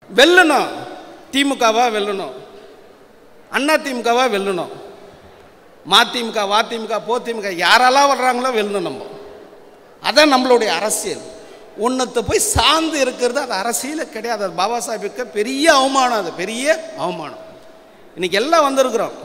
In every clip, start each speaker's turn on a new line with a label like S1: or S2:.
S1: வெல்லணும் திமுகவா வெல்லணும் அண்ணா திமுகவா வெல்லணும் மதிமுக வதிமுக போதிமுக யாரெல்லாம் வர்றாங்களோ வெல்லணும் நம்ம அதான் நம்மளுடைய அரசியல் ஒன்றத்தை போய் சார்ந்து இருக்கிறது அது அரசியலே கிடையாது அது பாபா சாஹிப்புக்கு பெரிய அவமானம் அது பெரிய அவமானம் இன்னைக்கு எல்லாம் வந்திருக்கிறோம்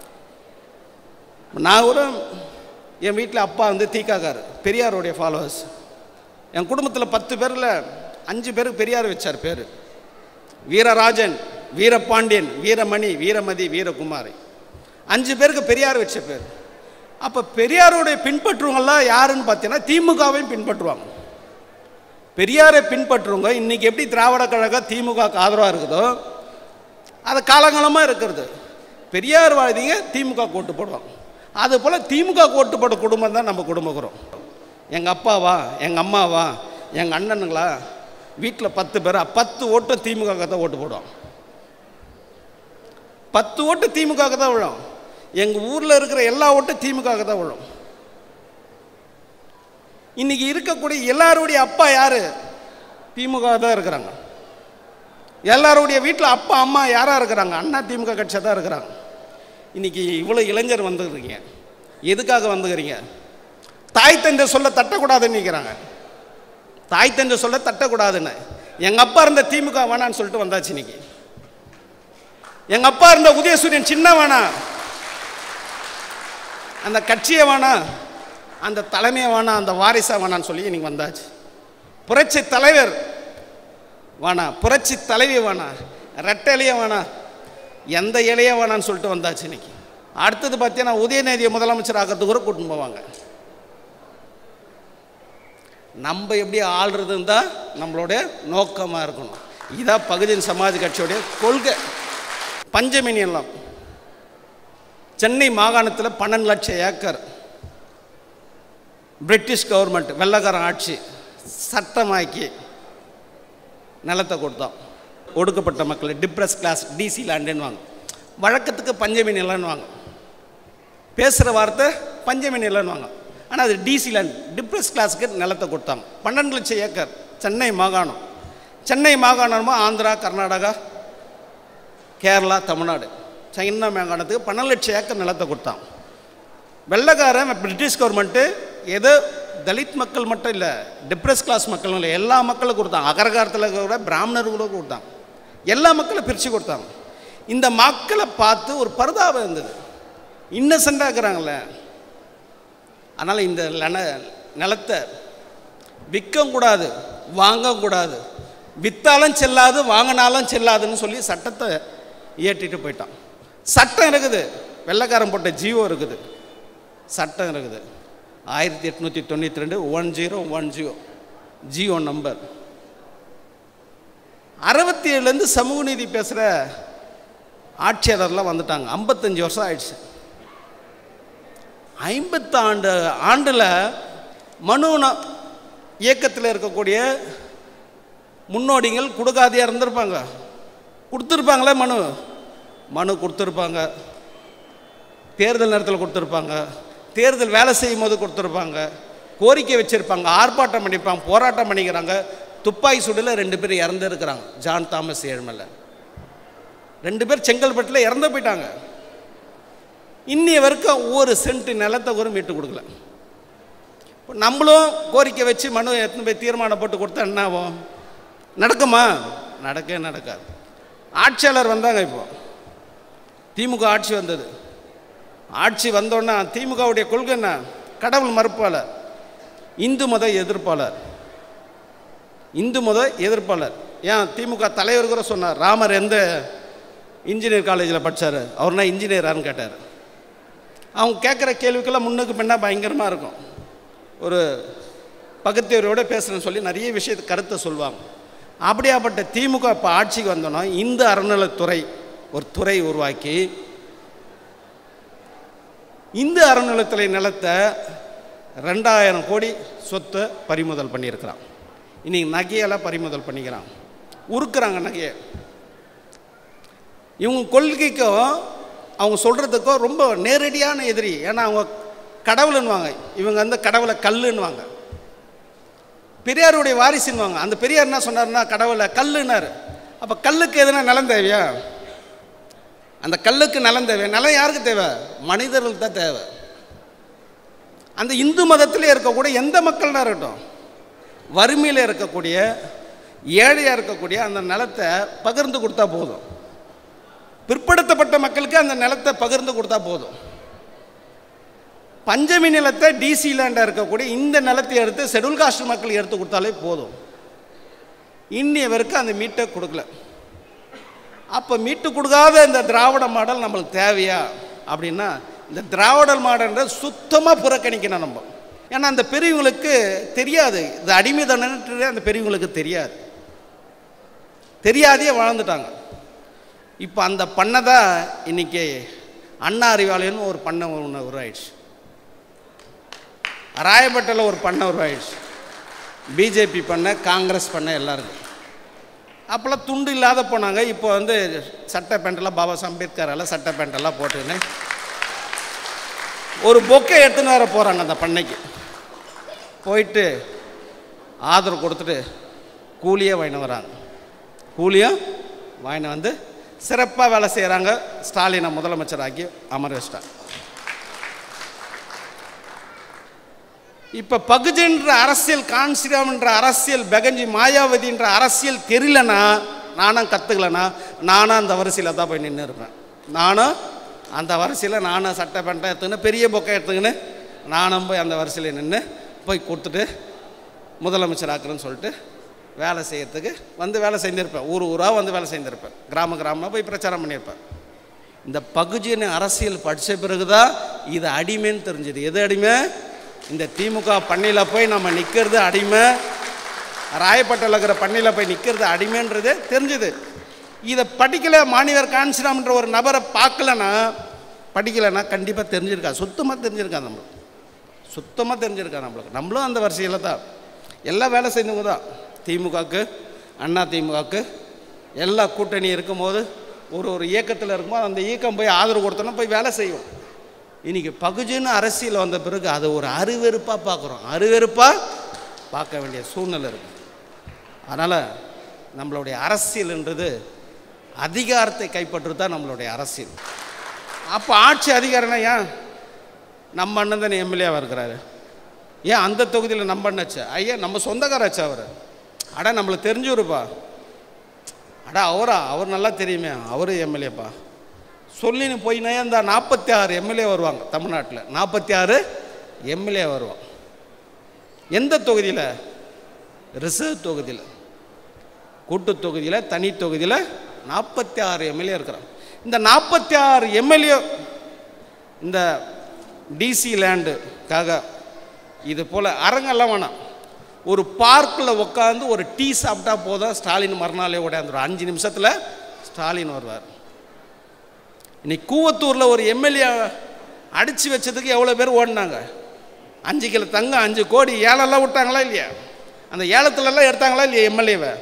S1: நான் கூட என் வீட்டில் அப்பா வந்து தீக்காக்கார் பெரியாருடைய ஃபாலோவர்ஸ் என் குடும்பத்தில் பத்து பேரில் அஞ்சு பேருக்கு பெரியார் வச்சார் பேர் வீரராஜன் வீரபாண்டியன் வீரமணி வீரமதி வீரகுமாரி அஞ்சு பேருக்கு பெரியார் வச்ச பேர் அப்போ பெரியாருடைய பின்பற்றுவங்கெல்லாம் யாருன்னு பார்த்தீங்கன்னா திமுகவையும் பின்பற்றுவாங்க பெரியாரை பின்பற்றுவங்க இன்னைக்கு எப்படி திராவிட கழகம் திமுகவுக்கு ஆதரவாக இருக்குதோ அது காலங்காலமாக இருக்கிறது பெரியார் வாழ்திங்க திமுக ஓட்டு போடுவாங்க அது போல் திமுக ஓட்டு போட்ட குடும்பம் தான் நம்ம குடும்பக்கிறோம் எங்கள் அப்பாவா எங்கள் அம்மாவா எங்கள் அண்ணனுங்களா வீட்டில் பத்து பேரா பத்து ஓட்டு திமுக தான் ஓட்டு போடுவோம் பத்து ஓட்டு திமுக தான் விழும் எங்கள் ஊரில் இருக்கிற எல்லா ஓட்டும் திமுக தான் விழும் இன்னைக்கு இருக்கக்கூடிய எல்லாருடைய அப்பா யாரு திமுக தான் இருக்கிறாங்க எல்லாருடைய வீட்டில் அப்பா அம்மா யாராக இருக்கிறாங்க அண்ணா திமுக கட்சியாக தான் இருக்கிறாங்க இன்னைக்கு இவ்வளோ இளைஞர் வந்துக்கிறீங்க எதுக்காக வந்துக்கிறீங்க தாய் தந்தை சொல்ல தட்டக்கூடாதுன்னு நிற்கிறாங்க தாய் தந்தை சொல்ல தட்டக்கூடாதுன்னு எங்கள் அப்பா இருந்த திமுக வேணான்னு சொல்லிட்டு வந்தாச்சு இன்னைக்கு எங்கள் அப்பா இருந்த உதயசூரியன் சின்ன வேணாம் அந்த கட்சியை வேணாம் அந்த தலைமையை வேணாம் அந்த வாரிசா வேணான்னு சொல்லி இன்னைக்கு வந்தாச்சு புரட்சி தலைவர் வேணாம் புரட்சி தலைவி வேணாம் ரெட்டை இலைய வேணாம் எந்த இலைய வேணான்னு சொல்லிட்டு வந்தாச்சு இன்னைக்கு அடுத்தது பார்த்தீங்கன்னா உதயநிதியை முதலமைச்சர் ஆக்கிறதுக்கு கூட கூட்டின்னு போவாங்க நம்ம எப்படி ஆள்றதுன்னு தான் நம்மளுடைய நோக்கமாக இருக்கணும் இதான் பகுஜன் சமாஜ் கட்சியுடைய கொள்கை பஞ்சமி நிலம் சென்னை மாகாணத்தில் பன்னெண்டு லட்சம் ஏக்கர் பிரிட்டிஷ் கவர்மெண்ட் வெள்ளக்காரன் ஆட்சி சட்டமாக்கி நிலத்தை கொடுத்தோம் ஒடுக்கப்பட்ட மக்கள் டிப்ரஸ் கிளாஸ் டிசி லேண்டுன்னுவாங்க வழக்கத்துக்கு பஞ்சமி நிலன்னுவாங்க பேசுகிற வார்த்தை பஞ்சமி நிலன்னுவாங்க ஆனால் அது டிசி லேண்ட் டிப்ரஸ் கிளாஸுக்கு நிலத்தை கொடுத்தாங்க பன்னெண்டு லட்சம் ஏக்கர் சென்னை மாகாணம் சென்னை மாகாணமா ஆந்திரா கர்நாடகா கேரளா தமிழ்நாடு சைனா மாகாணத்துக்கு பன்னெண்டு லட்சம் ஏக்கர் நிலத்தை கொடுத்தான் வெள்ளக்காரன் பிரிட்டிஷ் கவர்மெண்ட்டு ஏதோ தலித் மக்கள் மட்டும் இல்லை டிப்ரெஸ் கிளாஸ் மக்களும் இல்லை எல்லா மக்களும் கொடுத்தாங்க அகரகாரத்தில் கூட பிராமணர்களும் கொடுத்தாங்க எல்லா மக்களும் பிரித்து கொடுத்தாங்க இந்த மக்களை பார்த்து ஒரு பரிதாபம் இருந்தது இன்னசென்ட்டாக இருக்கிறாங்களே அதனால் இந்த லன நிலத்தை விற்கக்கூடாது வாங்கக்கூடாது விற்றாலும் செல்லாது வாங்கினாலும் செல்லாதுன்னு சொல்லி சட்டத்தை இயற்றிட்டு போயிட்டான் சட்டம் இருக்குது வெள்ளைக்காரன் போட்ட ஜீவோ இருக்குது சட்டம் இருக்குது ஆயிரத்தி எட்நூற்றி தொண்ணூற்றி ரெண்டு one zero one zero Jio number அறுபத்தி ஏழுலேருந்து சமூக நீதி பேசுகிற ஆட்சியாளர்லாம் வந்துட்டாங்க ஐம்பத்தஞ்சு வருஷம் ஆயிடுச்சு ஐம்பத்தாண்டு ஆண்டில் மனு இயக்கத்தில் இருக்கக்கூடிய முன்னோடிகள் கொடுக்காதையாக இருந்திருப்பாங்க கொடுத்துருப்பாங்களே மனு மனு கொடுத்துருப்பாங்க தேர்தல் நேரத்தில் கொடுத்துருப்பாங்க தேர்தல் வேலை செய்யும் போது கொடுத்துருப்பாங்க கோரிக்கை வச்சுருப்பாங்க ஆர்ப்பாட்டம் பண்ணியிருப்பாங்க போராட்டம் பண்ணிக்கிறாங்க துப்பாக்கி சுடில் ரெண்டு பேர் இறந்து இருக்கிறாங்க ஜான் தாமஸ் ஏழ்மலை ரெண்டு பேர் செங்கல்பட்டில் இறந்து போயிட்டாங்க இன்னைய வரைக்கும் ஒரு சென்ட் நிலத்தை கூட மீட்டு கொடுக்கல இப்போ நம்மளும் கோரிக்கை வச்சு மனு எத்தனை போய் தீர்மானம் போட்டு கொடுத்தா என்ன ஆகும் நடக்குமா நடக்கவே நடக்காது ஆட்சியாளர் வந்தாங்க இப்போ திமுக ஆட்சி வந்தது ஆட்சி வந்தோன்னா திமுகவுடைய கொள்கை என்ன கடவுள் மறுப்பாளர் இந்து மத எதிர்ப்பாளர் இந்து மத எதிர்ப்பாளர் ஏன் திமுக தலைவர் கூட சொன்னார் ராமர் எந்த இன்ஜினியர் காலேஜில் படித்தார் அவர்னா இன்ஜினியரான்னு கேட்டார் அவங்க கேட்குற கேள்விக்கெல்லாம் முன்னுக்கு பின்னா பயங்கரமாக இருக்கும் ஒரு பகுத்தறிவோட பேசுகிறேன்னு சொல்லி நிறைய விஷயத்து கருத்தை சொல்லுவாங்க அப்படியாப்பட்ட திமுக இப்போ ஆட்சிக்கு வந்தோன்னா இந்து அறநிலைத்துறை ஒரு துறை உருவாக்கி இந்து அறநிலைத்துறை நிலத்தை ரெண்டாயிரம் கோடி சொத்தை பறிமுதல் பண்ணியிருக்கிறான் இன்னைக்கு நகையெல்லாம் பறிமுதல் பண்ணிக்கிறான் உருக்குறாங்க நகையை இவங்க கொள்கைக்கும் அவங்க சொல்கிறதுக்கும் ரொம்ப நேரடியான எதிரி ஏன்னா அவங்க கடவுளுன்னுவாங்க இவங்க வந்து கடவுளை கல்லுன்னுவாங்க பெரியாருடைய வாரிசுன்னுவாங்க அந்த பெரியார் என்ன சொன்னார்னா கடவுளை கல்லுனார் அப்போ கல்லுக்கு எதுனா நிலம் தேவையா அந்த கல்லுக்கு நிலம் தேவை நிலம் யாருக்கு தேவை மனிதர்களுக்கு தான் தேவை அந்த இந்து மதத்திலே இருக்கக்கூடிய எந்த மக்கள்னா இருக்கட்டும் வறுமையில் இருக்கக்கூடிய ஏழையாக இருக்கக்கூடிய அந்த நிலத்தை பகிர்ந்து கொடுத்தா போதும் பிற்படுத்தப்பட்ட மக்களுக்கு அந்த நிலத்தை பகிர்ந்து கொடுத்தா போதும் பஞ்சமி நிலத்தை டிசி லேண்டாக இருக்கக்கூடிய இந்த நிலத்தை எடுத்து ஷெட்யூல் காஸ்ட் மக்கள் எடுத்து கொடுத்தாலே போதும் இன்னிய வரைக்கும் அந்த மீட்டை கொடுக்கல அப்போ மீட்டு கொடுக்காத இந்த திராவிட மாடல் நம்மளுக்கு தேவையா அப்படின்னா இந்த திராவிட மாடல்ன்ற சுத்தமாக புறக்கணிக்கணும் நம்ம ஏன்னா அந்த பெரியவங்களுக்கு தெரியாது இது அடிமை தானே அந்த பெரியவங்களுக்கு தெரியாது தெரியாதே வாழ்ந்துட்டாங்க இப்போ அந்த பண்ணை தான் இன்னைக்கு அண்ணா அறிவாலயம்னு ஒரு பண்ணை ஒன்று உருவாயிடுச்சு ராயப்பேட்டையில் ஒரு பண்ணை உருவாயிடுச்சு பிஜேபி பண்ணை காங்கிரஸ் பண்ணை எல்லாம் இருக்கு அப்போல்லாம் துண்டு இல்லாத போனாங்க இப்போ வந்து சட்டை பேண்டெல்லாம் பாபா சாஹ் அம்பேத்கர் எல்லாம் சட்டை பேண்டெல்லாம் போட்டுன்னு ஒரு பொக்கை எடுத்துன்னு வர போகிறாங்க அந்த பண்ணைக்கு போயிட்டு ஆதரவு கொடுத்துட்டு கூலியே வாங்கிட்டு வராங்க கூலியும் வாங்கிட்டு வந்து சிறப்பாக வேலை செய்கிறாங்க ஸ்டாலினை முதலமைச்சராக்கி அமர வச்சிட்டாங்க இப்போ பகுஜன்ற அரசியல் கான்சிராம்ன்ற அரசியல் பெகஞ்சி மாயாவதின்ற அரசியல் தெரியலனா நானும் கற்றுக்கலனா நானும் அந்த வரிசையில் தான் போய் நின்று இருப்பேன் நானும் அந்த வரிசையில் நானும் சட்டை பேண்ட்டை எடுத்துக்கின்னு பெரிய பொக்கை எடுத்துக்கின்னு நானும் போய் அந்த வரிசையில் நின்று போய் கொடுத்துட்டு முதலமைச்சர் ஆக்குறேன்னு சொல்லிட்டு வேலை செய்யறதுக்கு வந்து வேலை செஞ்சிருப்பேன் ஊர் ஊராக வந்து வேலை செஞ்சிருப்பேன் கிராம கிராமமாக போய் பிரச்சாரம் பண்ணியிருப்பேன் இந்த பகுஜின் அரசியல் படித்த பிறகு தான் இது அடிமைன்னு தெரிஞ்சது எது அடிமை இந்த திமுக பண்ணையில் போய் நம்ம நிற்கிறது அடிமை ராயப்பட்டில் இருக்கிற பண்ணையில் போய் நிற்கிறது அடிமைன்றது தெரிஞ்சுது இதை படிக்கல மாணிவர் கான்சிராம்ன்ற ஒரு நபரை பார்க்கலனா படிக்கலைன்னா கண்டிப்பாக தெரிஞ்சிருக்கா சுத்தமாக தெரிஞ்சிருக்கா நம்மளுக்கு சுத்தமாக தெரிஞ்சிருக்கா நம்மளுக்கு நம்மளும் அந்த வரிசையில் தான் எல்லாம் வேலை செஞ்சவங்க தான் திமுகவுக்கு அண்ணா திமுகவுக்கு எல்லா கூட்டணி இருக்கும்போது ஒரு ஒரு இயக்கத்தில் இருக்கும்போது அந்த இயக்கம் போய் ஆதரவு கொடுத்தோன்னா போய் வேலை செய்வோம் இன்றைக்கி பகுஜின்னு அரசியல் வந்த பிறகு அதை ஒரு அருவெருப்பாக பார்க்குறோம் அருவெருப்பாக பார்க்க வேண்டிய சூழ்நிலை இருக்குது அதனால் நம்மளுடைய அரசியல்ன்றது அதிகாரத்தை கைப்பற்றுறது தான் நம்மளுடைய அரசியல் அப்போ ஆட்சி அதிகாரம்னா ஏன் நம்ம அண்ணன் தானே எம்எல்ஏவாக இருக்கிறாரு ஏன் அந்த தொகுதியில் நம்ம அண்ணாச்சு ஐயா நம்ம சொந்தக்காராச்சு அவர் அடா நம்மளுக்கு தெரிஞ்சவருப்பா அடா அவரா அவர் நல்லா தெரியுமே அவர் எம்எல்ஏப்பா சொல்லின்னு போயினே இந்த நாற்பத்தி ஆறு எம்எல்ஏ வருவாங்க தமிழ்நாட்டில் நாற்பத்தி ஆறு எம்எல்ஏ வருவாங்க எந்த தொகுதியில் ரிசர்வ் தொகுதியில் கூட்டு தொகுதியில் தனி தொகுதியில் நாற்பத்தி ஆறு எம்எல்ஏ இருக்கிறாங்க இந்த நாற்பத்தி ஆறு எம்எல்ஏ இந்த டிசி லேண்டுக்காக இது போல் அரங்கெல்லாம் வேணாம் ஒரு பார்க்கில் உட்காந்து ஒரு டீ சாப்பிட்டா போதும் ஸ்டாலின் மறுநாளே ஓடையாந்துடும் அஞ்சு நிமிஷத்தில் ஸ்டாலின் வருவார் இன்னைக்கு கூவத்தூரில் ஒரு எம்எல்ஏ அடித்து வச்சதுக்கு எவ்வளோ பேர் ஓடினாங்க அஞ்சு கிலோ தங்கம் அஞ்சு கோடி ஏலெல்லாம் விட்டாங்களா இல்லையா அந்த ஏலத்துலலாம் எடுத்தாங்களா இல்லையா எம்எல்ஏவை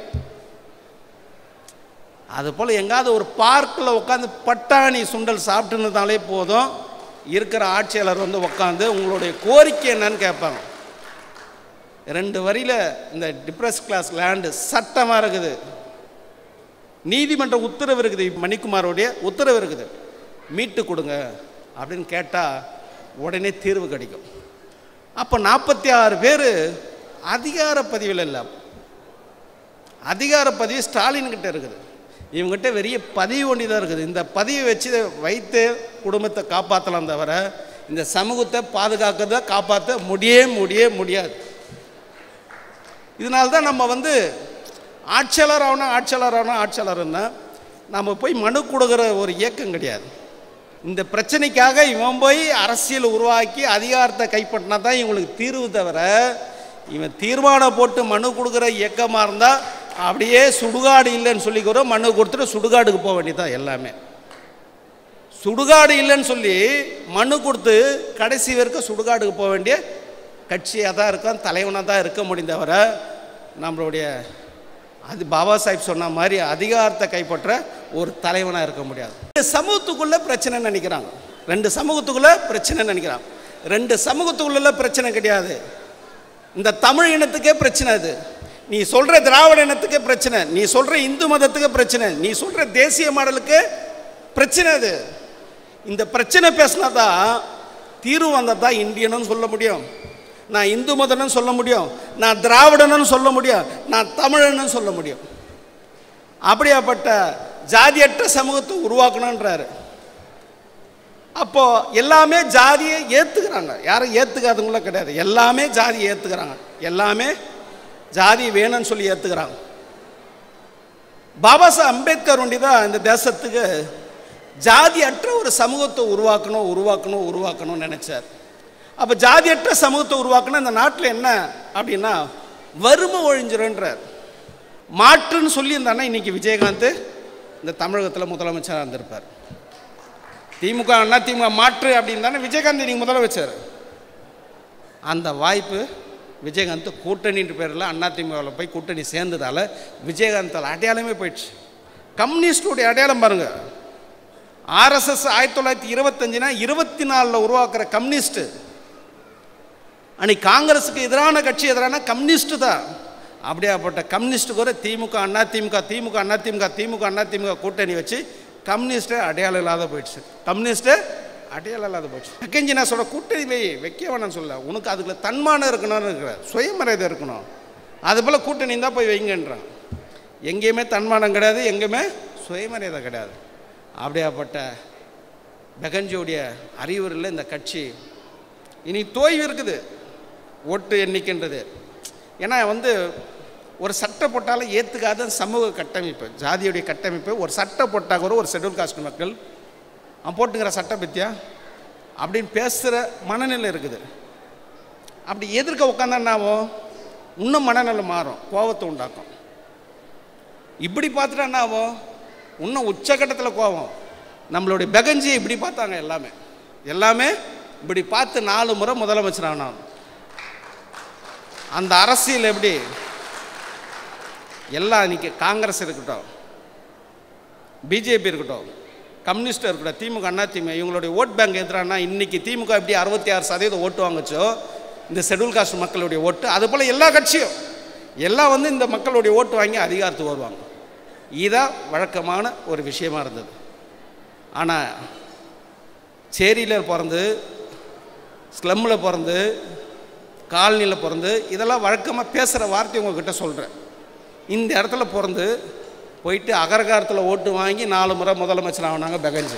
S1: அது போல் எங்காவது ஒரு பார்க்கில் உட்காந்து பட்டாணி சுண்டல் சாப்பிட்டுருந்தாலே போதும் இருக்கிற ஆட்சியாளர் வந்து உட்காந்து உங்களுடைய கோரிக்கை என்னன்னு கேட்பாங்க ரெண்டு வரியில் இந்த டிப்ரஸ் கிளாஸ் லேண்டு சட்டமாக இருக்குது நீதிமன்ற உத்தரவு இருக்குது மணிக்குமாரோடைய உத்தரவு இருக்குது மீட்டு கொடுங்க அப்படின்னு கேட்டால் உடனே தீர்வு கிடைக்கும் அப்போ நாற்பத்தி ஆறு பேர் அதிகார பதிவில் இல்லை அதிகார பதிவு ஸ்டாலின் கிட்ட இருக்குது இவங்ககிட்ட பெரிய பதிவு ஒண்டி தான் இருக்குது இந்த பதிவை வச்சு வைத்து குடும்பத்தை காப்பாற்றலாம் தவிர இந்த சமூகத்தை பாதுகாக்கிறத காப்பாற்ற முடியே முடியே முடியாது இதனால தான் நம்ம வந்து ஆட்சியாளர் ஆகணும் ஆட்சியாளர் ஆகணும் ஆட்சியாளர்னா நம்ம போய் மனு கொடுக்குற ஒரு இயக்கம் கிடையாது இந்த பிரச்சனைக்காக இவன் போய் அரசியல் உருவாக்கி அதிகாரத்தை கைப்பற்றினா தான் இவங்களுக்கு தீர்வு தவிர இவன் தீர்மானம் போட்டு மனு கொடுக்குற இயக்கமாக இருந்தால் அப்படியே சுடுகாடு இல்லைன்னு சொல்லிக்கிறோம் மனு கொடுத்துட்டு சுடுகாடுக்கு போக வேண்டியதான் எல்லாமே சுடுகாடு இல்லைன்னு சொல்லி மனு கொடுத்து கடைசி வரைக்கும் சுடுகாடுக்கு போக வேண்டிய கட்சியாக தான் இருக்கும் தலைவனாக தான் இருக்க முடியும் தவிர நம்மளுடைய அது பாபா சாஹிப் சொன்ன மாதிரி அதிகாரத்தை கைப்பற்ற ஒரு தலைவனாக இருக்க முடியாது ரெண்டு சமூகத்துக்குள்ளே பிரச்சனை நினைக்கிறாங்க ரெண்டு சமூகத்துக்குள்ளே பிரச்சனை நினைக்கிறாங்க ரெண்டு சமூகத்துக்குள்ள பிரச்சனை கிடையாது இந்த தமிழ் இனத்துக்கே பிரச்சனை அது நீ சொல்கிற திராவிட இனத்துக்கு பிரச்சனை நீ சொல்கிற இந்து மதத்துக்கு பிரச்சனை நீ சொல்கிற தேசிய மாடலுக்கு பிரச்சனை அது இந்த பிரச்சனை பேசினா தான் தீர்வு வந்தால் தான் இந்தியனும் சொல்ல முடியும் நான் இந்து மதனும் சொல்ல முடியும் நான் திராவிடனும் சொல்ல முடியும் நான் தமிழனும் சொல்ல முடியும் அப்படியாப்பட்ட ஜாதியற்ற சமூகத்தை உருவாக்கணுன்றாரு அப்போ எல்லாமே ஜாதியை ஏத்துக்கிறாங்க யாரும் ஏத்துக்காதவங்களும் கிடையாது எல்லாமே ஜாதியை ஏத்துக்கிறாங்க எல்லாமே ஜாதி வேணும்னு சொல்லி ஏத்துக்கிறாங்க பாபா சாஹ் அம்பேத்கர் ஒண்டி தான் இந்த தேசத்துக்கு ஜாதியற்ற ஒரு சமூகத்தை உருவாக்கணும் உருவாக்கணும் உருவாக்கணும்னு நினைச்சார் அப்போ ஜாதியற்ற சமூகத்தை உருவாக்கணும் இந்த நாட்டில் என்ன அப்படின்னா வறுமை ஒழிஞ்சிருன்றார் மாற்றுன்னு சொல்லியிருந்தானா இன்னைக்கு விஜயகாந்த் இந்த தமிழகத்தில் முதலமைச்சராக இருந்திருப்பார் திமுக அண்ணா திமுக மாற்று அப்படின்னு தானே விஜயகாந்த் நீங்கள் முதலமைச்சர் அந்த வாய்ப்பு விஜயகாந்த் கூட்டணின்ற பேரில் அண்ணா திமுகவில் போய் கூட்டணி சேர்ந்ததால் விஜயகாந்தால் அடையாளமே போயிடுச்சு கம்யூனிஸ்டுடைய அடையாளம் பாருங்க ஆர்எஸ்எஸ் ஆயிரத்தி தொள்ளாயிரத்தி இருபத்தஞ்சுனா இருபத்தி நாலில் உருவாக்குற கம்யூனிஸ்ட்டு அன்னைக்கு காங்கிரஸுக்கு எதிரான கட்சி எதிரான கம்யூனிஸ்ட் தான் அப்படியாப்பட்ட கம்யூனிஸ்ட்டுக்கு ஒரு திமுக அண்ணா திமுக திமுக அண்ணா திமுக திமுக அண்ணா திமுக கூட்டணி வச்சு கம்யூனிஸ்ட்டே அடையாளம் இல்லாத போயிடுச்சு கம்யூனிஸ்ட்டு அடையாளம் இல்லாத போயிடுச்சு செகஞ்சி நான் சொல்ல கூட்டணி வை வைக்க வேணாம்னு சொல்ல உனக்கு அதுக்குள்ள தன்மானம் இருக்கணும்னு இருக்கிற சுயமரியாதை இருக்கணும் அது போல் கூட்டணி தான் போய் வைங்கன்றான் எங்கேயுமே தன்மானம் கிடையாது எங்கேயுமே சுயமரியாதை கிடையாது அப்படியாப்பட்ட பெகஞ்சியோடைய அறிவுரையில் இந்த கட்சி இனி தோய்வு இருக்குது ஓட்டு எண்ணிக்கைன்றது ஏன்னா வந்து ஒரு சட்டை போட்டாலும் ஏற்றுக்காத சமூக கட்டமைப்பு ஜாதியுடைய கட்டமைப்பு ஒரு சட்டை போட்டால் கூட ஒரு ஷெட்யூல் காஸ்ட் மக்கள் அவன் போட்டுக்கிற சட்டை பத்தியா அப்படின்னு பேசுகிற மனநிலை இருக்குது அப்படி எதிர்க்க உட்காந்தா என்ன ஆகும் இன்னும் மனநிலை மாறும் கோபத்தை உண்டாக்கும் இப்படி பார்த்துட்டா என்ன ஆகும் இன்னும் உச்சக்கட்டத்தில் கோபம் நம்மளுடைய பெகஞ்சியை இப்படி பார்த்தாங்க எல்லாமே எல்லாமே இப்படி பார்த்து நாலு முறை முதலமைச்சர் ஆனான் அந்த அரசியல் எப்படி எல்லாம் இன்னைக்கு காங்கிரஸ் இருக்கட்டும் பிஜேபி இருக்கட்டும் கம்யூனிஸ்ட் இருக்கட்டும் திமுக அண்ணா திமுக இவங்களுடைய ஓட் பேங்க் எதிரானா இன்னைக்கு திமுக எப்படி அறுபத்தி ஆறு சதவீதம் ஓட்டு வாங்குச்சோ இந்த ஷெட்யூல் காஸ்ட் மக்களுடைய ஓட்டு அது போல் எல்லா கட்சியும் எல்லாம் வந்து இந்த மக்களுடைய ஓட்டு வாங்கி அதிகாரத்துக்கு வருவாங்க இதான் வழக்கமான ஒரு விஷயமா இருந்தது ஆனால் சேரியில் பிறந்து ஸ்லம்மில் பிறந்து காலனியில் பிறந்து இதெல்லாம் வழக்கமாக பேசுகிற வார்த்தை உங்ககிட்ட சொல்கிறேன் இந்த இடத்துல பிறந்து போயிட்டு அகரகாரத்தில் ஓட்டு வாங்கி நாலு முறை முதலமைச்சர் ஆகினாங்க பெகஞ்சு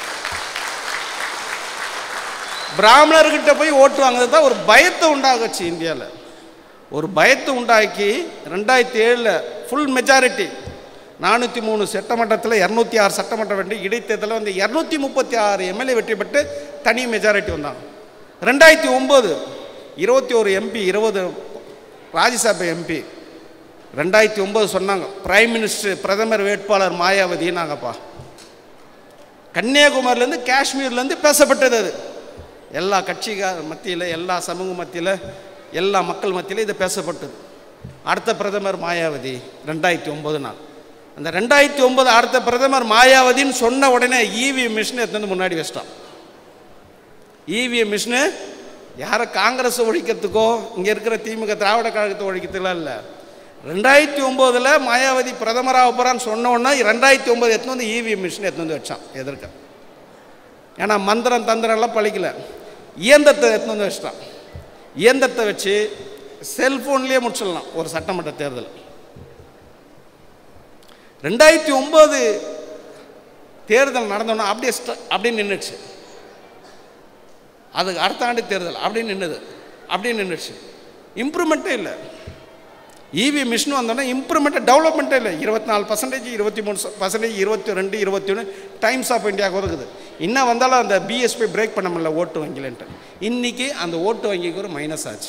S1: பிராமணர்கிட்ட போய் ஓட்டு வாங்குறது தான் ஒரு பயத்தை உண்டாகுச்சு இந்தியாவில் ஒரு பயத்தை உண்டாக்கி ரெண்டாயிரத்தி ஏழில் ஃபுல் மெஜாரிட்டி நானூற்றி மூணு சட்டமன்றத்தில் இரநூத்தி ஆறு சட்டமன்ற வெற்றி இடைத்தேர்தலில் வந்து இரநூத்தி முப்பத்தி ஆறு எம்எல்ஏ வெற்றி பெற்று தனி மெஜாரிட்டி வந்தாங்க ரெண்டாயிரத்தி ஒம்பது இருபத்தி ஒரு எம்பி இருபது ராஜ்யசபா எம்பி ரெண்டாயிரத்தி ஒம்பது சொன்னாங்க பிரைம் மினிஸ்டர் பிரதமர் வேட்பாளர் மாயாவதினாங்கப்பா கன்னியாகுமரியிலேருந்து காஷ்மீர்லேருந்து பேசப்பட்டது அது எல்லா கட்சிகார் மத்தியில் எல்லா சமூக மத்தியில் எல்லா மக்கள் மத்தியில் இது பேசப்பட்டது அடுத்த பிரதமர் மாயாவதி ரெண்டாயிரத்தி ஒம்பது நாள் அந்த ரெண்டாயிரத்தி ஒம்பது அடுத்த பிரதமர் மாயாவதின்னு சொன்ன உடனே இவிஎம் மிஷினை எடுத்து வந்து முன்னாடி வச்சிட்டான் இவிஎம் மிஷினு யாரை காங்கிரஸ் ஒழிக்கிறதுக்கோ இங்கே இருக்கிற திமுக திராவிட கழகத்தை ஒழிக்கிறதுலாம் இல்லை ரெண்டாயிரத்தி ஒம்போதில் மாயாவதி பிரதமராக போகிறான்னு சொன்ன உடனே ரெண்டாயிரத்தி ஒம்பது எடுத்து வந்து இவிஎம் மிஷினை எடுத்து வந்து வச்சான் எதிர்க்க ஏன்னா மந்திரம் தந்திரம் எல்லாம் பழிக்கல இயந்திரத்தை எடுத்து வந்து வச்சிட்டான் இயந்திரத்தை வச்சு செல்ஃபோன்லேயே முடிச்சிடலாம் ஒரு சட்டமன்ற தேர்தல் ரெண்டாயிரத்தி ஒம்பது தேர்தல் நடந்தோன்னா அப்படியே ஸ்ட அப்படியே நின்றுச்சு அதுக்கு அடுத்த ஆண்டு தேர்தல் அப்படியே நின்றுது அப்படியே நின்றுச்சு இம்ப்ரூவ்மெண்ட்டே இல்லை இவி மிஷின் வந்தோடனே இம்ப்ரூவ்மெண்ட்டு டெவலப்மெண்ட்டே இல்லை இருபத்தி நாலு பர்சன்டேஜ் இருபத்தி மூணு பர்சன்டேஜ் இருபத்தி ரெண்டு இருபத்தி ஒன்று டைம்ஸ் ஆஃப் இந்தியாவுக்கு ஒதுக்குது இன்னும் வந்தாலும் அந்த பிஎஸ்பி பிரேக் பண்ண முடியல ஓட்டு வங்கிலன்ட்டு இன்றைக்கி அந்த ஓட்டு வங்கிக்கு ஒரு மைனஸ் ஆச்சு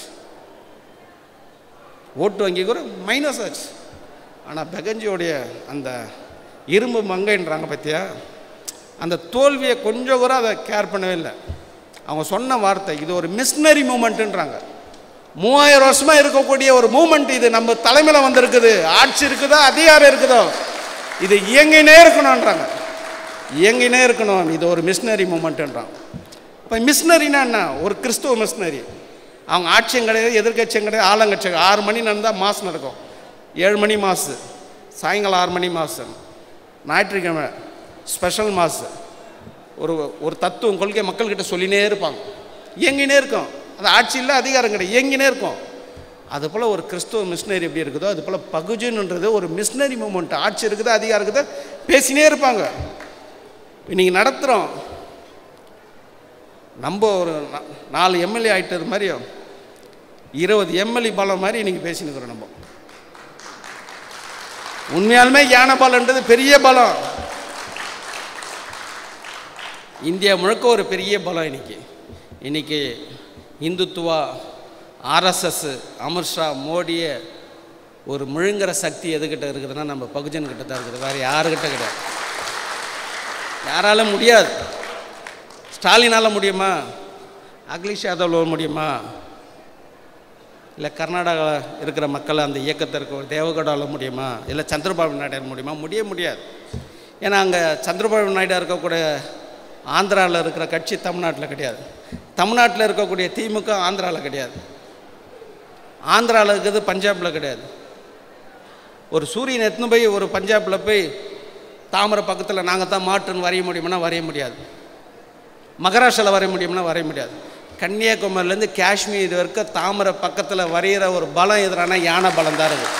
S1: ஓட்டு வங்கிக்கு ஒரு மைனஸ் ஆச்சு ஆனால் பெகஞ்சியோடைய அந்த இரும்பு மங்கைன்றாங்க பார்த்தியா அந்த தோல்வியை கொஞ்சம் கூட அதை கேர் பண்ணவே இல்லை அவங்க சொன்ன வார்த்தை இது ஒரு மிஷினரி மூமெண்ட்டுன்றாங்க மூவாயிரம் வருஷமாக இருக்கக்கூடிய ஒரு மூமெண்ட் இது நம்ம தலைமையில் வந்திருக்குது ஆட்சி இருக்குதோ அதிகாரம் இருக்குதோ இது இயங்கினே இருக்கணுன்றாங்க இயங்கினே இருக்கணும் இது ஒரு மிஷினரி மூமெண்ட்டுன்றாங்க இப்போ மிஷினரினா என்ன ஒரு கிறிஸ்துவ மிஷினரி அவங்க ஆட்சியும் கிடையாது எதிர்கட்சியும் கிடையாது ஆளுங்கட்சி ஆறு மணி நடந்தால் மாதம் நடக்கும் ஏழு மணி மாசு சாயங்காலம் ஆறு மணி மாசு ஞாயிற்றுக்கிழமை ஸ்பெஷல் மாசு ஒரு ஒரு தத்துவம் கொள்கை மக்கள்கிட்ட சொல்லினே இருப்பாங்க இயங்கினே இருக்கும் அது ஆட்சியில் அதிகாரம் கிடையாது இயங்கினே இருக்கும் அதுபோல் ஒரு கிறிஸ்துவ மிஷினரி எப்படி இருக்குதோ அது போல் பகுஜன்ன்றது ஒரு மிஷினரி மூமெண்ட் ஆட்சி இருக்குது அதிகாரம் இருக்குது பேசினே இருப்பாங்க இன்னைக்கு நடத்துகிறோம் நம்ம ஒரு நா- நாலு எம்எல்ஏ ஆகிட்டது மாதிரியும் இருபது எம்எல்ஏ பலம் மாதிரி இன்னைக்கு பேசினுக்கிறோம் நம்ம உண்மையாலுமே யானை பலன்றது பெரிய பலம் இந்தியா முழுக்க ஒரு பெரிய பலம் இன்னைக்கு இன்னைக்கு இந்துத்துவா ஆர்எஸ்எஸ் அமித்ஷா மோடியை ஒரு முழுங்குற சக்தி எதுக்கிட்ட இருக்குதுன்னா நம்ம பகுஜன் கிட்ட தான் இருக்குது வேறு யாருக்கிட்ட கிடையாது யாரால முடியாது ஸ்டாலினால் முடியுமா அகிலேஷ் யாதவ் முடியுமா இல்லை கர்நாடகாவில் இருக்கிற மக்கள் அந்த இயக்கத்தை இருக்க தேவகவுடாவில் முடியுமா இல்லை சந்திரபாபு நாயுடு முடியுமா முடிய முடியாது ஏன்னா அங்கே சந்திரபாபு நாயுடு இருக்கக்கூடிய ஆந்திராவில் இருக்கிற கட்சி தமிழ்நாட்டில் கிடையாது தமிழ்நாட்டில் இருக்கக்கூடிய திமுக ஆந்திராவில் கிடையாது ஆந்திராவில் இருக்கிறது பஞ்சாபில் கிடையாது ஒரு சூரியன் எத்தனை போய் ஒரு பஞ்சாபில் போய் தாமரை பக்கத்தில் நாங்கள் தான் மாட்டுன்னு வரைய முடியுமானா வரைய முடியாது மகாராஷ்டிராவில் வரைய முடியும்னா வரைய முடியாது கன்னியாகுமரியிலேருந்து காஷ்மீர் இது வரைக்கும் தாமரை பக்கத்தில் வரைகிற ஒரு பலம் எதிரான யானை பலம் தான் இருக்குது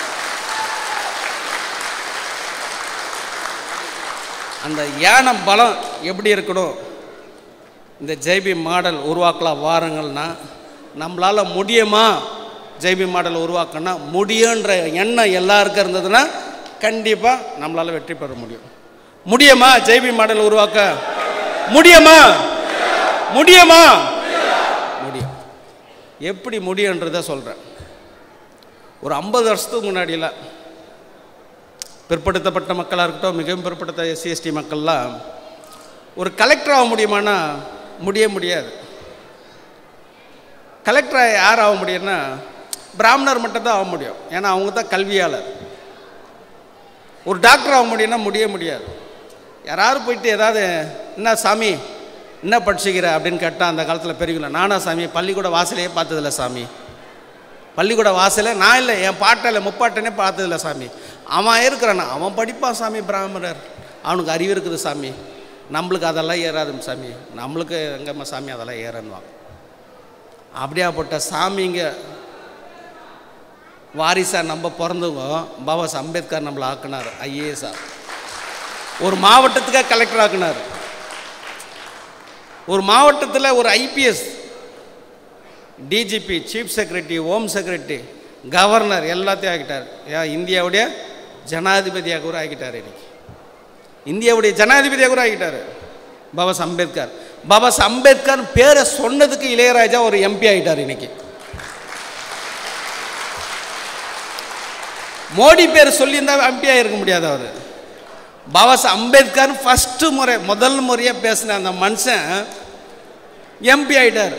S1: அந்த யானை பலம் எப்படி இருக்கணும் இந்த ஜெய்பி மாடல் உருவாக்கலாம் வாருங்கள்னா நம்மளால் முடியுமா ஜெய்பி மாடல் உருவாக்கணும்னா முடியுன்ற எண்ணம் எல்லாருக்கும் இருந்ததுன்னா கண்டிப்பாக நம்மளால் வெற்றி பெற முடியும் முடியுமா ஜெய்பி மாடல் உருவாக்க முடியுமா முடியுமா முடியும் எப்படி முடியுன்றதை சொல்கிறேன் ஒரு ஐம்பது வருஷத்துக்கு முன்னாடியில் பிற்படுத்தப்பட்ட மக்களாக இருக்கட்டும் மிகவும் பிற்படுத்த எஸ்சி எஸ்டி மக்கள்லாம் ஒரு கலெக்டர் ஆக முடியுமானா முடிய முடியாது கலெக்டர் யார் ஆக முடியும்னா பிராமணர் மட்டும்தான் ஆக முடியும் ஏன்னா அவங்க தான் கல்வியாளர் ஒரு டாக்டர் ஆக முடியும்னா முடிய முடியாது யாராவது போயிட்டு ஏதாவது என்ன சாமி என்ன படிச்சுக்கிற அப்படின்னு கேட்டால் அந்த காலத்தில் பெரியவங்கள நானா சாமி பள்ளிக்கூட வாசலையே பார்த்ததில்ல சாமி பள்ளிக்கூட வாசலே நான் இல்லை என் பாட்டில் முப்பாட்டனே பார்த்ததில்ல சாமி அவன் இருக்கிறானா அவன் படிப்பான் சாமி பிராமணர் அவனுக்கு அறிவு இருக்குது சாமி நம்மளுக்கு அதெல்லாம் ஏறாதும் சாமி நம்மளுக்கு எங்கம்மா சாமி அதெல்லாம் ஏறன்னுவான் அப்படியாப்பட்ட சாமிங்க வாரிசா நம்ம பிறந்தவங்க பாபா சாஹ் அம்பேத்கர் நம்மளை ஆக்குனார் ஐஏஎஸ்ஆ ஒரு மாவட்டத்துக்கே கலெக்டர் ஆக்குனார் ஒரு மாவட்டத்தில் ஒரு IPS DGP chief secretary home secretary governor எல்லாத்தையும் ஆக்கிட்டார் ஏன் இந்தியாவுடைய ஜனாதிபதியாக கூட ஆக்கிட்டார் இன்னைக்கு இந்தியாவுடைய ஜனாதிபதியாக கூட ஆக்கிட்டார் பாபா சாஹ் அம்பேத்கர் பாபா சாஹ் அம்பேத்கர் பேரை சொன்னதுக்கு இளையராஜா ஒரு எம்பி ஆகிட்டார் இன்னைக்கு மோடி பேர் சொல்லியிருந்தா எம்பி ஆகிருக்க முடியாது அவர் பாபா சாஹ் அம்பேத்கர் ஃபஸ்ட்டு முறை முதல் முறையாக பேசின அந்த மனுஷன் எம்பி ஆயிட்டார்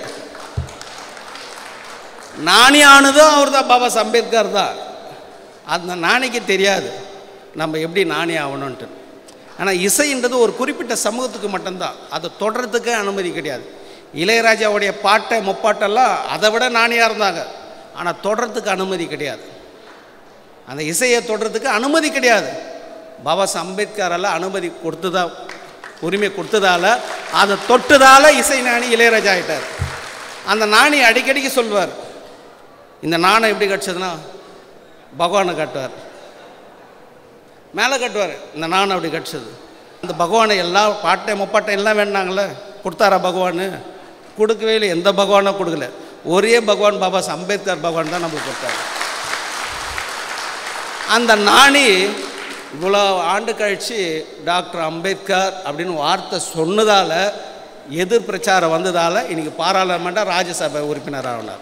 S1: நாணி ஆனதும் அவர் தான் பாபா சாஹ் அம்பேத்கர் தான் அந்த நாணிக்கு தெரியாது நம்ம எப்படி நாணி ஆகணுன்ட்டு ஆனால் இசைன்றது ஒரு குறிப்பிட்ட சமூகத்துக்கு மட்டும்தான் அதை தொடர்றதுக்கே அனுமதி கிடையாது இளையராஜாவுடைய பாட்டை முப்பாட்டெல்லாம் அதை விட நாணியாக இருந்தாங்க ஆனால் தொடர்றதுக்கு அனுமதி கிடையாது அந்த இசையை தொடர்றதுக்கு அனுமதி கிடையாது பாபா சாஹ் அம்பேத்கரால் அனுமதி கொடுத்ததா உரிமை கொடுத்ததால அதை தொட்டதால இசை நாணி இளையராஜா ஆயிட்டார் அந்த நாணி அடிக்கடிக்கு சொல்வார் இந்த நாணம் எப்படி கடிச்சதுன்னா பகவானை காட்டுவார் மேலே கட்டுவார் இந்த நாணம் அப்படி கடிச்சது அந்த பகவானை எல்லாம் பாட்டை முப்பாட்டை எல்லாம் வேணாங்களே கொடுத்தாரா பகவான் கொடுக்கவே இல்லை எந்த பகவானும் கொடுக்கல ஒரே பகவான் பாபா சாஹ் அம்பேத்கர் பகவான் தான் நமக்கு கொடுத்தாரு அந்த நாணி இவ்வளோ ஆண்டு கழித்து டாக்டர் அம்பேத்கர் அப்படின்னு வார்த்தை சொன்னதால் எதிர் பிரச்சாரம் வந்ததால் இன்னைக்கு பாராளுமன்ற ராஜ்யசபை உறுப்பினர் ஆனார்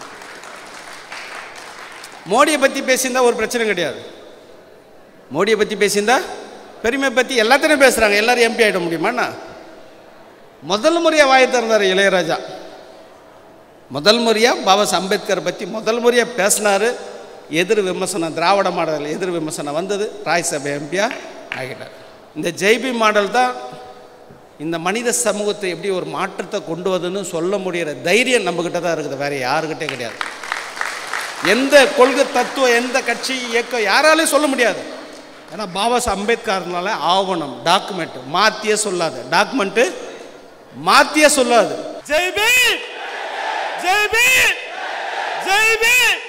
S1: மோடியை பற்றி பேசியிருந்தா ஒரு பிரச்சனை கிடையாது மோடியை பற்றி பேசியிருந்தா பெருமை பற்றி எல்லாத்தையும் பேசுகிறாங்க எல்லாரும் எம்பி ஆகிட முடியுமாண்ணா முதல் முறையாக வாயை திறந்தார் இளையராஜா முதல் முறையாக பாபா சாஹ் அம்பேத்கர் பற்றி முதல் முறையாக பேசினார் எதிர் விமர்சனம் திராவிட மாடல் எதிர் விமர்சனம் வந்தது ராஜ்யசபை எம்பியா ஆகிட்டார் இந்த ஜெய்பி மாடல் தான் இந்த மனித சமூகத்தை எப்படி ஒரு மாற்றத்தை கொண்டு வருதுன்னு சொல்ல முடிகிற தைரியம் நம்மக்கிட்ட தான் இருக்குது வேறு யாருக்கிட்டே கிடையாது எந்த கொள்கை தத்துவம் எந்த கட்சி இயக்கம் யாராலையும் சொல்ல முடியாது ஏன்னா பாபா சாஹ் அம்பேத்கர்னால ஆவணம் டாக்குமெண்ட் மாத்தியே சொல்லாது டாக்குமெண்ட்டு மாத்தியே சொல்லாது
S2: ஜெய் பீம் ஜெய் பீம் ஜெய் பீம்